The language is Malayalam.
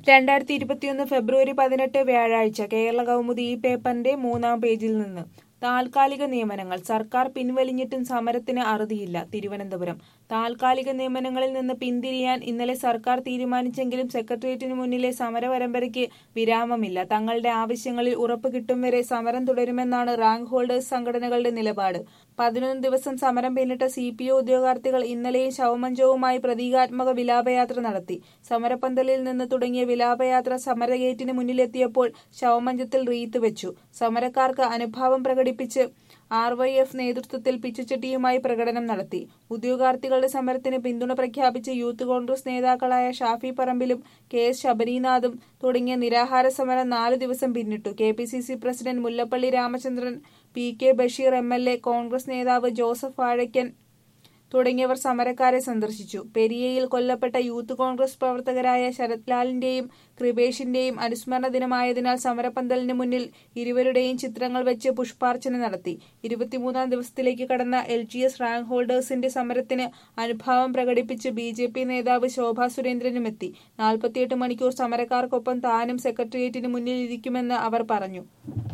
രണ്ടായിരത്തി ഇരുപത്തിയൊന്ന് ഫെബ്രുവരി പതിനെട്ട് വ്യാഴാഴ്ച കേരള കൗമുദി ഈ പേപ്പറിന്റെ മൂന്നാം പേജിൽ നിന്ന് താൽക്കാലിക നിയമനങ്ങൾ സർക്കാർ പിൻവലിഞ്ഞിട്ടും സമരത്തിന് അറുതിയില്ല തിരുവനന്തപുരം താൽക്കാലിക നിയമനങ്ങളിൽ നിന്ന് പിന്തിരിയാൻ ഇന്നലെ സർക്കാർ തീരുമാനിച്ചെങ്കിലും സെക്രട്ടേറിയറ്റിന് മുന്നിലെ സമര പരമ്പരയ്ക്ക് വിരാമമില്ല തങ്ങളുടെ ആവശ്യങ്ങളിൽ ഉറപ്പ് കിട്ടും വരെ സമരം തുടരുമെന്നാണ് റാങ്ക് ഹോൾഡേഴ്സ് സംഘടനകളുടെ നിലപാട് പതിനൊന്ന് ദിവസം സമരം പിന്നിട്ട സി പി ഒ ഉദ്യോഗാർത്ഥികൾ ഇന്നലെയും ശവമഞ്ചവുമായി പ്രതീകാത്മക വിലാപയാത്ര നടത്തി സമരപ്പന്തലിൽ നിന്ന് തുടങ്ങിയ വിലാപയാത്ര സമരഗേറ്റിന് മുന്നിലെത്തിയപ്പോൾ ശവമഞ്ചത്തിൽ റീത്ത് വെച്ചു സമരക്കാർക്ക് അനുഭാവം പ്രകടിപ്പിച്ച് ആർ വൈ എഫ് നേതൃത്വത്തിൽ പിച്ചുചട്ടിയുമായി പ്രകടനം നടത്തി ഉദ്യോഗാർത്ഥികളുടെ സമരത്തിന് പിന്തുണ പ്രഖ്യാപിച്ച് യൂത്ത് കോൺഗ്രസ് നേതാക്കളായ ഷാഫി പറമ്പിലും കെ എസ് ശബരീനാഥും തുടങ്ങിയ നിരാഹാര സമരം നാല് ദിവസം പിന്നിട്ടു K P C C president Mullappally Ramachandran P K Basheer M L A Congress നേതാവ് ജോസഫ് വാഴയ്ക്കൻ തുടങ്ങിയവർ സമരക്കാരെ സന്ദർശിച്ചു പെരിയയിൽ കൊല്ലപ്പെട്ട യൂത്ത് കോൺഗ്രസ് പ്രവർത്തകരായ ശരത് ലാലിന്റെയും കൃപേഷിന്റെയും അനുസ്മരണ ദിനമായതിനാൽ സമരപന്തലിന് മുന്നിൽ ഇരുവരുടെയും ചിത്രങ്ങൾ വെച്ച് പുഷ്പാർച്ചന നടത്തി ഇരുപത്തിമൂന്നാം ദിവസത്തിലേക്ക് കടന്ന എൽ ജി എസ് റാങ്ക് ഹോൾഡേഴ്സിന്റെ സമരത്തിന് അനുഭാവം പ്രകടിപ്പിച്ച് ബി ജെ പി നേതാവ് ശോഭാ സുരേന്ദ്രനും എത്തി നാൽപ്പത്തിയെട്ട് മണിക്കൂർ സമരക്കാർക്കൊപ്പം താനും സെക്രട്ടേറിയറ്റിന് മുന്നിൽ ഇരിക്കുമെന്ന് അവർ പറഞ്ഞു